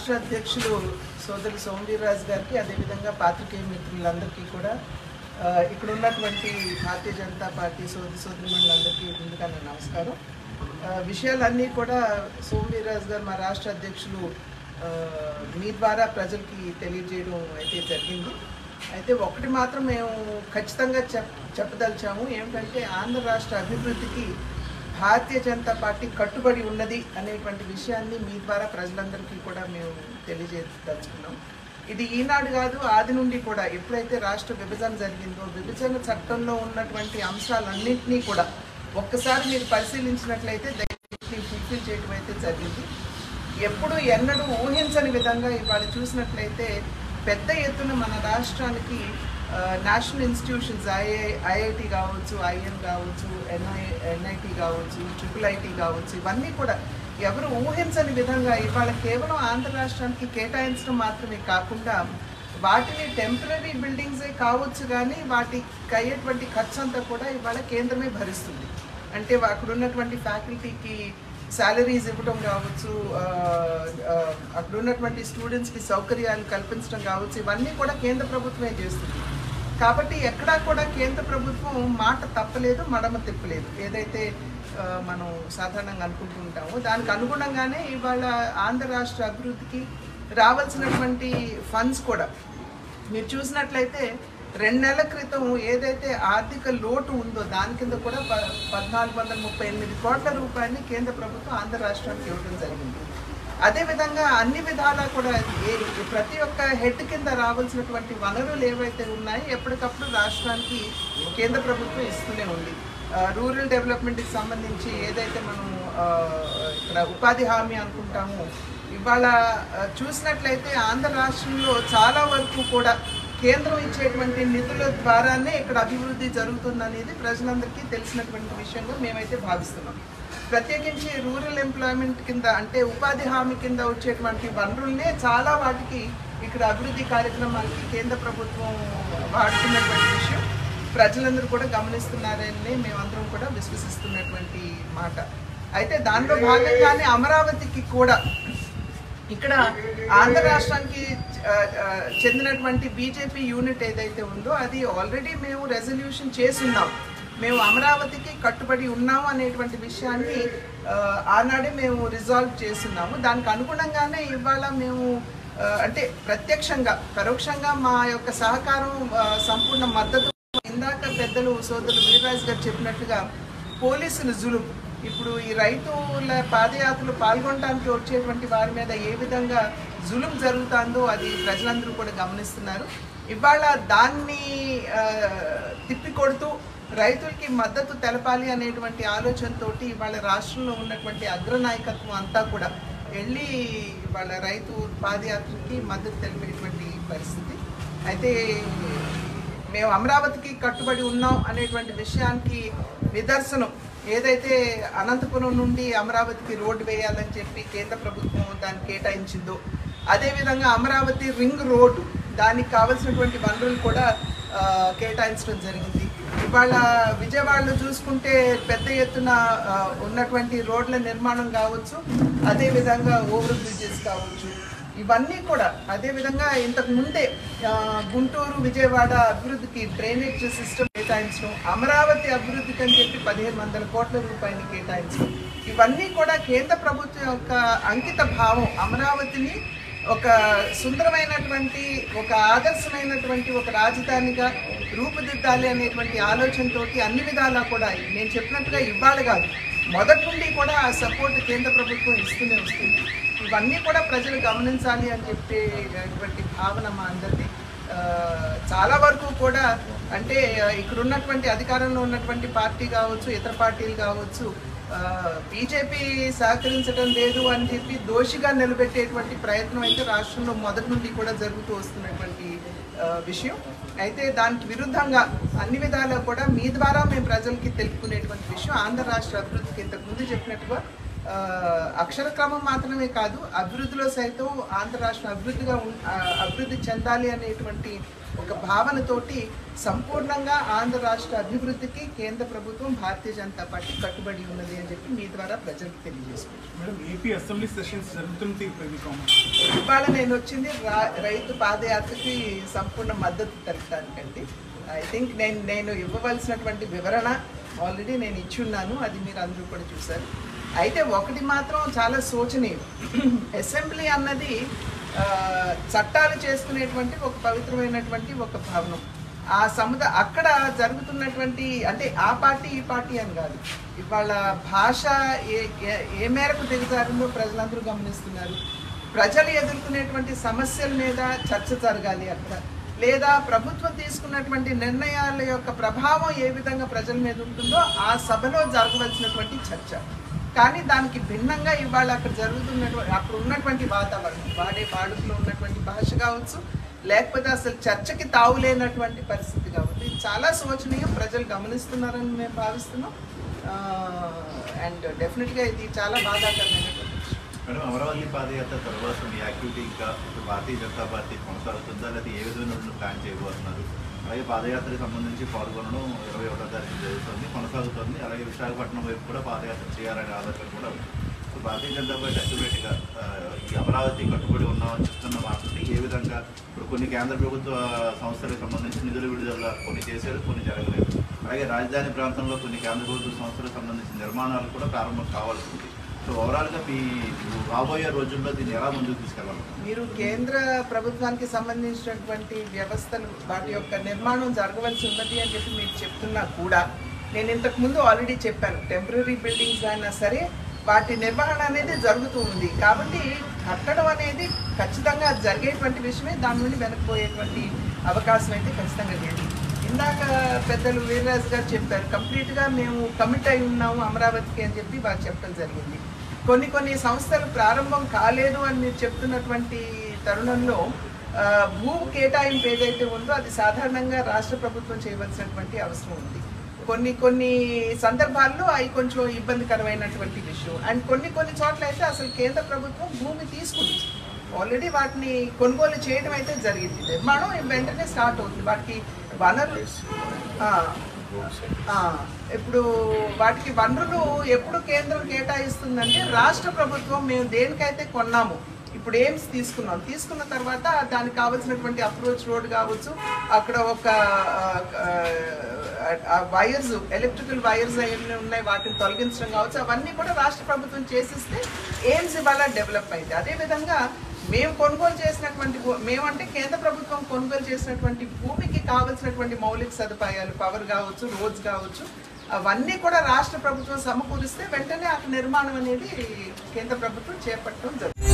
రాష్ట్ర అధ్యక్షులు సోదరి సోమవీర్రాజు గారికి అదేవిధంగా పాత్రికేయ మిత్రులందరికీ కూడా ఆ, ఇక్కడ ఉన్నటువంటి భారతీయ జనతా పార్టీ సోదరి సోదరిమణులందరికీ ముందుగా నా నమస్కారం ఆ, విషయాలన్నీ కూడా సోమవీర్రాజు గారు మా రాష్ట్ర అధ్యక్షులు ఆ, మీ ద్వారా ప్రజలకి తెలియజేయడం అయితే జరిగింది అయితే ఒకటి మాత్రం మేము ఖచ్చితంగా చెప్ చెప్పదలిచాము ఏమిటంటే ఆంధ్ర రాష్ట్ర అభివృద్ధికి భారతీయ జనతా పార్టీ కట్టుబడి ఉన్నది అనేటువంటి విషయాన్ని మీ ద్వారా ప్రజలందరికీ కూడా మేము తెలియజేయదలుచుకున్నాం ఇది ఈనాడు కాదు ఆది నుండి కూడా ఎప్పుడైతే రాష్ట్ర విభజన జరిగిందో విభజన చట్టంలో ఉన్నటువంటి అంశాలన్నింటినీ కూడా ఒక్కసారి మీరు పరిశీలించినట్లయితే దాన్ని ఫుల్ఫిల్ చేయడం అయితే జరిగింది ఎప్పుడు ఎన్నడూ ఊహించని విధంగా ఇవాళ చూసినట్లయితే పెద్ద ఎత్తున మన రాష్ట్రానికి ఆ, నేషనల్ ఇన్స్టిట్యూషన్స్ ఐఐ ఐఐటి కావచ్చు ఐఎన్ కావచ్చు ఎన్ఐ ఎన్ఐటి కావచ్చు ట్రిపుల్ ఐటి కావచ్చు ఇవన్నీ కూడా ఎవరు ఊహించని విధంగా ఇవాళ కేవలం ఆంధ్ర రాష్ట్రానికి కేటాయించడం మాత్రమే కాకుండా వాటిని టెంపరీ బిల్డింగ్సే కావచ్చు కానీ వాటికి అయ్యేటువంటి ఖర్చు అంతా కూడా ఇవాళ కేంద్రమే భరిస్తుంది అంటే అక్కడ ఉన్నటువంటి ఫ్యాకల్టీకి శాలరీస్ ఇవ్వడం కావచ్చు ఆ, ఆ, అక్కడ ఉన్నటువంటి స్టూడెంట్స్కి సౌకర్యాలు కల్పించడం కావచ్చు ఇవన్నీ కూడా కేంద్ర ప్రభుత్వమే చేస్తుంది కాబట్టి ఎక్కడా కూడా కేంద్ర ప్రభుత్వం మాట తప్పలేదు మడమ తిప్పలేదు ఏదైతే ఆ, మనం సాధారణంగా అనుకుంటూ ఉంటామో దానికి అనుగుణంగానే ఇవాళ ఆంధ్ర రాష్ట్ర అభివృద్ధికి రావాల్సినటువంటి ఫండ్స్ కూడా మీరు చూసినట్లయితే రెండు నెలల క్రితం ఏదైతే ఆర్థిక లోటు ఉందో దాని కింద కూడా ప పద్నాలుగు వందల ముప్పై ఎనిమిది కోట్ల రూపాయలని కేంద్ర ప్రభుత్వం ఆంధ్ర రాష్ట్రానికి ఇవ్వడం జరిగింది అదేవిధంగా అన్ని విధాలా కూడా ఏ ప్రతి ఒక్క హెడ్ కింద రావాల్సినటువంటి వనరులు ఏవైతే ఉన్నాయో ఎప్పటికప్పుడు రాష్ట్రానికి కేంద్ర ప్రభుత్వం ఇస్తూనే ఉంది ఆ, రూరల్ డెవలప్మెంట్కి సంబంధించి ఏదైతే మనం ఆ, ఇక్కడ ఉపాధి హామీ అనుకుంటామో ఇవాళ ఆ, చూసినట్లయితే ఆంధ్ర రాష్ట్రంలో చాలా వరకు కూడా కేంద్రం ఇచ్చేటువంటి నిధుల ద్వారానే ఇక్కడ అభివృద్ధి జరుగుతుందనేది ప్రజలందరికీ తెలిసినటువంటి విషయంగా మేమైతే భావిస్తున్నాం ప్రత్యేకించి రూరల్ ఎంప్లాయ్మెంట్ కింద అంటే ఉపాధి హామీ కింద వచ్చేటువంటి వనరుల్నే చాలా వాటికి ఇక్కడ అభివృద్ధి కార్యక్రమాలకి కేంద్ర ప్రభుత్వం వాడుతున్నటువంటి విషయం ప్రజలందరూ కూడా గమనిస్తున్నారని మేమందరం కూడా విశ్వసిస్తున్నటువంటి మాట అయితే దానిలో భాగంగానే అమరావతికి కూడా ఇక్కడ ఆంధ్ర రాష్ట్రానికి ఆ, ఆ, చెందినటువంటి బీజేపీ యూనిట్ ఏదైతే ఉందో అది ఆల్రెడీ మేము రెజల్యూషన్ చేసున్నాం మేము అమరావతికి కట్టుబడి ఉన్నాము అనేటువంటి విషయాన్ని ఆ, ఆనాడే మేము రిజాల్వ్ చేస్తున్నాము దానికి అనుగుణంగానే ఇవాళ మేము ఆ, అంటే ప్రత్యక్షంగా పరోక్షంగా మా యొక్క సహకారం ఆ, సంపూర్ణ మద్దతు ఇందాక పెద్దలు సోదరులు వీర్రాజు గారు చెప్పినట్టుగా పోలీసుల జులుం ఇప్పుడు ఈ రైతుల పాదయాత్రలు పాల్గొనడానికి వచ్చేటువంటి వారి మీద ఏ విధంగా జులుం జరుగుతుందో అది ప్రజలందరూ కూడా గమనిస్తున్నారు ఇవాళ దాన్ని ఆ, తిప్పికొడుతూ రైతులకి మద్దతు తెలపాలి అనేటువంటి ఆలోచనతోటి ఇవాళ రాష్ట్రంలో ఉన్నటువంటి అగ్రనాయకత్వం అంతా కూడా వెళ్ళి వాళ్ళ రైతు పాదయాత్రకి మద్దతు తెలిపేటువంటి పరిస్థితి అయితే మేము అమరావతికి కట్టుబడి ఉన్నాం అనేటువంటి విషయానికి నిదర్శనం ఏదైతే అనంతపురం నుండి అమరావతికి రోడ్డు వేయాలని చెప్పి కేంద్ర ప్రభుత్వం దాన్ని కేటాయించిందో అదేవిధంగా అమరావతి రింగ్ రోడ్డు దానికి కావలసినటువంటి వనరులు కూడా ఆ, కేటాయించడం జరిగింది ఇవాళ విజయవాడలో చూసుకుంటే పెద్ద ఎత్తున ఆ, ఉన్నటువంటి రోడ్ల నిర్మాణం కావచ్చు అదేవిధంగా ఓవర్ బ్రిడ్జెస్ కావచ్చు ఇవన్నీ కూడా అదేవిధంగా ఇంతకు ముందే ఆ, గుంటూరు విజయవాడ అభివృద్ధికి డ్రైనేజ్ సిస్టమ్ కేటాయించడం అమరావతి అభివృద్ధికి అని చెప్పి పదిహేను వందల కోట్ల రూపాయలు కేటాయించడం ఇవన్నీ కూడా కేంద్ర ప్రభుత్వం యొక్క అంకిత భావం అమరావతిని ఒక సుందరమైనటువంటి ఒక ఆదర్శమైనటువంటి ఒక రాజధానిగా రూపుదిద్దాలి అనేటువంటి ఆలోచనతోటి అన్ని విధాలా కూడా నేను చెప్పినట్టుగా ఇవ్వాలి కాదు మొదటి నుండి కూడా ఆ సపోర్ట్ కేంద్ర ప్రభుత్వం ఇస్తూనే వస్తుంది ఇవన్నీ కూడా ప్రజలు గమనించాలి అని చెప్పేటువంటి భావన మా అందరిది ఆ, చాలా వరకు కూడా అంటే ఆ, ఇక్కడ ఉన్నటువంటి అధికారంలో ఉన్నటువంటి పార్టీ కావచ్చు ఇతర పార్టీలు కావచ్చు బీజేపీ సహకరించడం లేదు అని చెప్పి దోషిగా నిలబెట్టేటువంటి ప్రయత్నం అయితే రాష్ట్రంలో మొదటి నుండి కూడా జరుగుతూ వస్తున్నటువంటి ఆ, విషయం అయితే దానికి విరుద్ధంగా అన్ని విధాలా కూడా మీ ద్వారా మేము ప్రజలకి తెలుపుకునేటువంటి విషయం ఆంధ్ర రాష్ట్ర అభివృద్ధికి ఇంతకు ముందు చెప్పినట్టుగా ఆ, అక్షర క్రమం మాత్రమే కాదు అభివృద్ధిలో సైతం ఆంధ్ర రాష్ట్రం అభివృద్ధిగా ఉన్- ఆ, అభివృద్ధి చెందాలి అనేటువంటి ఒక భావనతోటి సంపూర్ణంగా ఆంధ్ర రాష్ట్ర అభివృద్ధికి కేంద్ర ప్రభుత్వం భారతీయ జనతా పార్టీ కట్టుబడి ఉన్నది అని చెప్పి మీ ద్వారా ప్రజలకు తెలియజేసుకుంటున్నాను మేడం ఏపీ అసెంబ్లీ సెషన్స్ జరుగుతుంది ప్రభుత్వం ఇవాళ నేను వచ్చింది రా- రైతు పాదయాత్రకి సంపూర్ణ మద్దతు తెలపడానికండి ఐ థింక్ నేను నేను ఇవ్వవలసినటువంటి వివరణ ఆల్రెడీ నేను ఇచ్చున్నాను అది మీరు అందరూ కూడా చూశారు అయితే ఒకటి మాత్రం చాలా శోచనీయం అసెంబ్లీ అన్నది ఆ, చట్టాలు చేసుకునేటువంటి ఒక పవిత్రమైనటువంటి ఒక భవనం ఆ సముద అక్కడ జరుగుతున్నటువంటి అంటే ఆ పార్టీ ఈ పార్టీ అని కాదు ఇవాళ భాష ఏ ఏ- ఏ మేరకు దిగజారిందో ప్రజలందరూ గమనిస్తున్నారు ప్రజలు ఎదుర్కొనేటువంటి సమస్యల మీద చర్చ జరగాలి అక్కడ లేదా ప్రభుత్వం తీసుకున్నటువంటి నిర్ణయాల యొక్క ప్రభావం ఏ విధంగా ప్రజల మీద ఉంటుందో ఆ సభలో జరగవలసినటువంటి చర్చ కానీ దానికి భిన్నంగా ఇవాళ అక్కడ జరుగుతున్నటువంటి అక్కడ ఉన్నటువంటి వాతావరణం వాడే వాడుకలో ఉన్నటువంటి భాష కావచ్చు లేకపోతే అసలు చర్చకి తావులేనటువంటి పరిస్థితి కావచ్చు ఇది చాలా శోచనీయం ప్రజలు గమనిస్తున్నారని మేము భావిస్తున్నాం అండ్ డెఫినెట్గా ఇది చాలా బాధాకరమైనటువంటి విషయం మేడం అమరావతి పాదయాత్ర తర్వాత మీ యాక్టివిటీ ఇంకా భారతీయ జనతా పార్టీ కొనసాగుతుందా లేదా ఏ విధమైన ప్లాన్ చేయబోతున్నారు అలాగే పాదయాత్రకు సంబంధించి పాల్గొనడం ఇరవై ఒకటో తారీఖు జరుగుతుంది కొనసాగుతుంది అలాగే విశాఖపట్నం వైపు కూడా పాదయాత్ర చేయాలనే ఆలోచన కూడా ఉంది సో భారతీయ జనతా పార్టీ అల్టిమేట్గా ఈ అమరావతి కట్టుబడి ఉన్నామని చెప్తున్న మాటని ఏ విధంగా ఇప్పుడు కొన్ని కేంద్ర ప్రభుత్వ సంస్థలకు సంబంధించి నిధుల విడుదల కొన్ని చేశారు కొన్ని జరగలేదు అలాగే రాజధాని ప్రాంతంలో కొన్ని కేంద్ర ప్రభుత్వ సంస్థలకు సంబంధించిన నిర్మాణాలు కూడా ప్రారంభం కావాల్సి ఉంది సో ఓవరాల్గా మీ రాబోయే రోజుల్లో దీన్ని ఎలా ముందుకు తీసుకెళ్ళాలి మీరు కేంద్ర ప్రభుత్వానికి సంబంధించినటువంటి వ్యవస్థలు వాటి యొక్క నిర్మాణం జరగవలసి ఉన్నది అని చెప్పి మీరు చెప్తున్నా కూడా నేను ఇంతకు ముందు ఆల్రెడీ చెప్పాను టెంపరీ బిల్డింగ్స్ అయినా సరే వాటి నిర్వహణ అనేది జరుగుతూ ఉంది కాబట్టి కట్టడం అనేది ఖచ్చితంగా అది జరిగేటువంటి విషయమే దాని నుండి వెనక్కిపోయేటువంటి అవకాశం అయితే ఖచ్చితంగా లేదు ఇందాక పెద్దలు వీర్రాజు గారు చెప్పారు కంప్లీట్గా మేము కమిట్ అయి ఉన్నాము అమరావతికి అని చెప్పి వారు చెప్పడం జరిగింది కొన్ని కొన్ని సంస్థలు ప్రారంభం కాలేదు అని మీరు చెప్తున్నటువంటి తరుణంలో ఆ, భూ కేటాయింపు ఏదైతే ఉందో అది సాధారణంగా రాష్ట్ర ప్రభుత్వం చేయవలసినటువంటి అవసరం ఉంది కొన్ని కొన్ని సందర్భాల్లో అవి కొంచెం ఇబ్బందికరమైనటువంటి విషయం అండ్ కొన్ని కొన్ని చోట్ల అయితే అసలు కేంద్ర ప్రభుత్వం భూమి తీసుకుంది ఆల్రెడీ వాటిని కొనుగోలు చేయడం అయితే జరిగింది నిర్మాణం వెంటనే స్టార్ట్ అవుతుంది వాటికి వనరులు ఆ, ఆ, ఇప్పుడు వాటికి వనరులు ఎప్పుడు కేంద్రం కేటాయిస్తుందంటే రాష్ట్ర ప్రభుత్వం మేము దేనికైతే కొన్నాము ఇప్పుడు ఎయిమ్స్ తీసుకున్నాం తీసుకున్న తర్వాత దానికి కావాల్సినటువంటి అప్రోచ్ రోడ్ కావచ్చు అక్కడ ఒక వైర్స్ ఎలక్ట్రికల్ వైర్స్ ఏమైనా ఉన్నాయి వాటిని తొలగించడం కావచ్చు అవన్నీ కూడా రాష్ట్ర ప్రభుత్వం చేసిస్తే ఎయిమ్స్ ఇవాళ డెవలప్ అయింది అదేవిధంగా మేము కొనుగోలు చేసినటువంటి భూ- మేమంటే కేంద్ర ప్రభుత్వం కొనుగోలు చేసినటువంటి భూమికి కావలసినటువంటి మౌలిక సదుపాయాలు పవర్ కావచ్చు రోడ్స్ కావచ్చు అవన్నీ కూడా రాష్ట్ర ప్రభుత్వం సమకూరిస్తే వెంటనే అక్కడ నిర్మాణం అనేది కేంద్ర ప్రభుత్వం చేపట్టడం జరుగుతుంది